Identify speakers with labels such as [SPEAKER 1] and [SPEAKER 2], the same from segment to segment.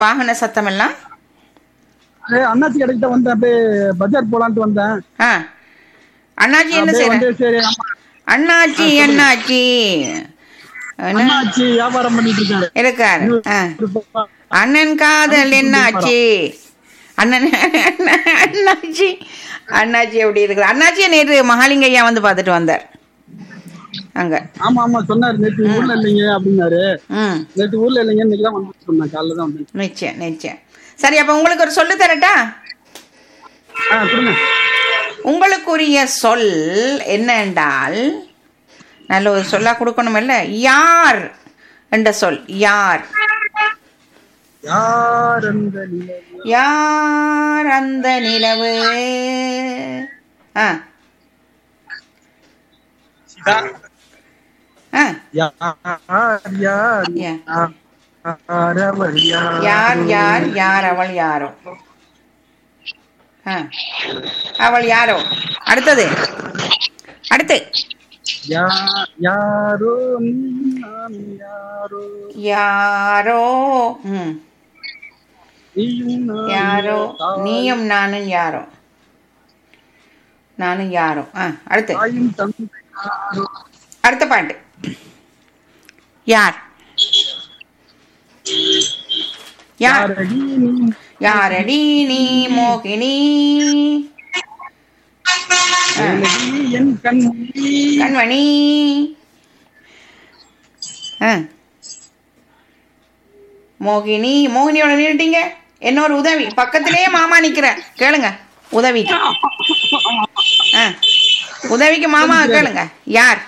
[SPEAKER 1] வாகன சத்தம் எல்லாம்
[SPEAKER 2] ஏய், அண்ணாச்சி கடைக்கிட்ட வந்தேன் அப்படியே பஜார் போலான்ட்டு வந்தேன்
[SPEAKER 1] ஆ அண்ணாச்சி என்ன
[SPEAKER 2] அப்படியே
[SPEAKER 1] செய்யற
[SPEAKER 2] வந்து சரி ஆமா,
[SPEAKER 1] அண்ணாச்சி அண்ணாச்சி என்ன
[SPEAKER 2] அண்ணாச்சி வியாபாரம் பண்ணிட்டு இருக்காரு
[SPEAKER 1] இருக்காரு ஆ அண்ணன் காதல் என்னாச்சு அண்ணன் அண்ணாச்சி அண்ணாச்சி எப்படி இருக்கு அண்ணாச்சியை நேற்று மகாலிங்க ஐயா வந்து பார்த்துட்டு வந்தார் அங்க
[SPEAKER 2] ஆமா ஆமா சொன்னாரு நேற்று ஊர்ல இல்லைங்க அப்படின்னாரு
[SPEAKER 1] ம்
[SPEAKER 2] நேற்று ஊர்ல இல்லைங்க இன்னைக்கு தான் வந்து சொன்னேன் காலைல தான் வந்தேன்
[SPEAKER 1] நிச்சயம் நிச்சயம் சரி அப்ப உங்களுக்கு ஒரு சொல்லு தரட்டா
[SPEAKER 2] ஆ சொல்லுங்க
[SPEAKER 1] உங்களுக்குரிய சொல் என்ன என்றால் நல்ல ஒரு சொல்லா கொடுக்கணும் இல்ல யார் என்ற சொல் யார்
[SPEAKER 2] யார் அந்த நிலவு?
[SPEAKER 1] யார் அந்த நிலவு ஆ ஆ
[SPEAKER 2] யார் யார்
[SPEAKER 1] யா.
[SPEAKER 2] யார் அவர் யார்
[SPEAKER 1] யார் யார் யார் அவள் யாரோ ஆ அவள் யாரோ அடுத்தது அடுத்து
[SPEAKER 2] யா- யாரோ நீ நான் யாரோ
[SPEAKER 1] யாரோ ம்
[SPEAKER 2] நீயும் நான்
[SPEAKER 1] யாரோ
[SPEAKER 2] தாய்-
[SPEAKER 1] நீயும் நானும் யாரோ நானும் யாரோ ஆ அடுத்து
[SPEAKER 2] தாயும் தந்தை யாரோ
[SPEAKER 1] அடுத்த பாட்டு யார் யார்
[SPEAKER 2] யாரடி நீ
[SPEAKER 1] யாரடி நீ மோகினி ஆ,
[SPEAKER 2] எனதி என் கண்மணி
[SPEAKER 1] கண்மணி ஆ. மோகினி மோகினியோட நின்றுட்டீங்க என்ன ஒரு உதவி பக்கத்திலேயே மாமா நிக்கிற கேளுங்க உதவிக்கு ஆ. உதவிக்கு மாமா கேளுங்க யார்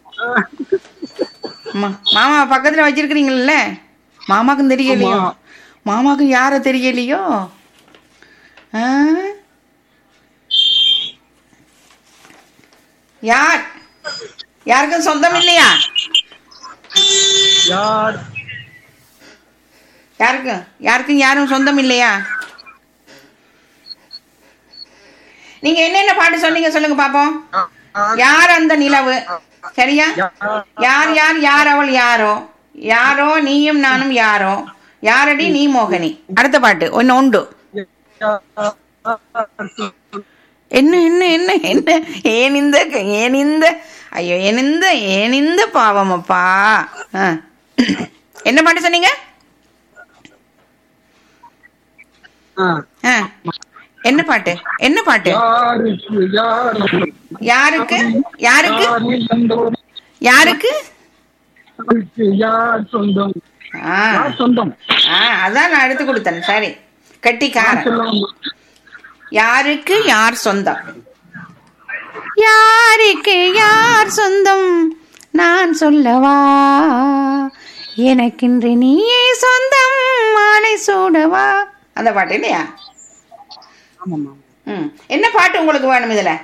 [SPEAKER 1] மா- மாமா பக்கத்துல வச்சிருக்கிறீங்கல்ல மாமாக்கும் தெரியலையோ
[SPEAKER 2] ஆமா.
[SPEAKER 1] மாமாக்கும் யார தெரியலையோ ஆ? யார் யாருக்கும் சொந்தம் இல்லையா
[SPEAKER 2] யார்
[SPEAKER 1] யாருக்கும் யாருக்கும் யாரும் சொந்தம் இல்லையா நீங்க என்னென்ன பாட்டு சொன்னீங்க சொல்லுங்க பாப்போம் யார் அந்த நிலவு சரியா யார் யார் யார் அவள் யாரோ யாரோ நீயும் நானும் யாரோ யாரடி நீ மோகனி அடுத்த பாட்டு ஒன்னு உண்டு என்ன என்ன என்ன என்ன ஏன் இந்த ஏன் இந்த ஐயோ ஏன் இந்த ஏன் இந்த பாவம் அப்பா ஆ. என்ன பாட்டு சொன்னீங்க
[SPEAKER 2] ஆ.
[SPEAKER 1] ஆ. என்ன பாட்டு என்ன பாட்டு
[SPEAKER 2] யாருக்கு யார்
[SPEAKER 1] யாருக்கு யாருக்கு
[SPEAKER 2] யார் சொந்தம்
[SPEAKER 1] யாருக்கு
[SPEAKER 2] யாருக்கு யார் சொந்தம்
[SPEAKER 1] ஆ
[SPEAKER 2] யார் சொந்தம்
[SPEAKER 1] ஆ அதான் நான் எடுத்து கொடுத்தேன் சரி கட்டிக்காரன்
[SPEAKER 2] சொல்லலாமா?
[SPEAKER 1] யாருக்கு யார் சொந்தம் யாருக்கு யார் சொந்தம் நான் சொல்லவா எனக்கின்று நீயே சொந்தம் மாலை சூடவா அந்த பாட்டு இல்லையா
[SPEAKER 2] ஆமாம்மா.
[SPEAKER 1] ம் என்ன பாட்டு உங்களுக்கு வேணும் இதுல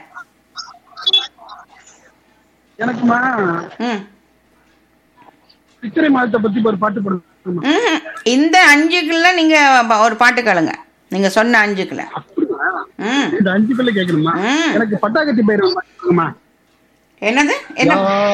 [SPEAKER 2] எனக்குமா
[SPEAKER 1] ம்
[SPEAKER 2] சித்திரை மாதத்தை பத்தி ஒரு பாட்டு போடுமா
[SPEAKER 1] ம்ஹும். இந்த அஞ்சுக்குள்ள நீங்க ப- ஒரு பாட்டு கேளுங்க நீங்க சொன்ன அஞ்சுக்குள்ள ம்
[SPEAKER 2] இந்த அஞ்சு பிள்ளை கேட்கணுமா
[SPEAKER 1] ம்.
[SPEAKER 2] எனக்கு பட்டாக்கத்தி பயிரமா
[SPEAKER 1] என்னது என்ன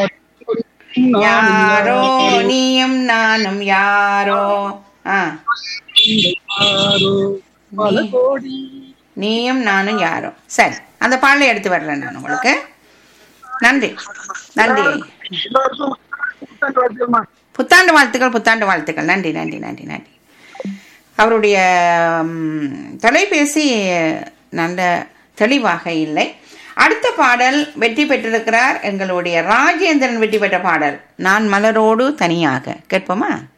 [SPEAKER 1] யாரோ நீயும் நானும் யாரோ ஆ
[SPEAKER 2] யாரோ பல கோடி
[SPEAKER 1] நீயும் நானும் யாரோ சரி அந்த பாடலை எடுத்து வர்றேன் நான் உங்களுக்கு நன்றி நன்றி
[SPEAKER 2] எல்லாருக்கும் புத்தாண்டு வாழ்த்துக்கள்மா.
[SPEAKER 1] புத்தாண்டு வாழ்த்துக்கள் புத்தாண்டு வாழ்த்துக்கள் நன்றி நன்றி நன்றி நன்றி அவருடைய ம், தொலைபேசி நல்ல தெளிவாக இல்லை அடுத்த பாடல் வெற்றி பெற்றிருக்கிறார் எங்களுடைய ராஜேந்திரன் வெற்றி பெற்ற பாடல் நான் மலரோடு தனியாக கேட்போமா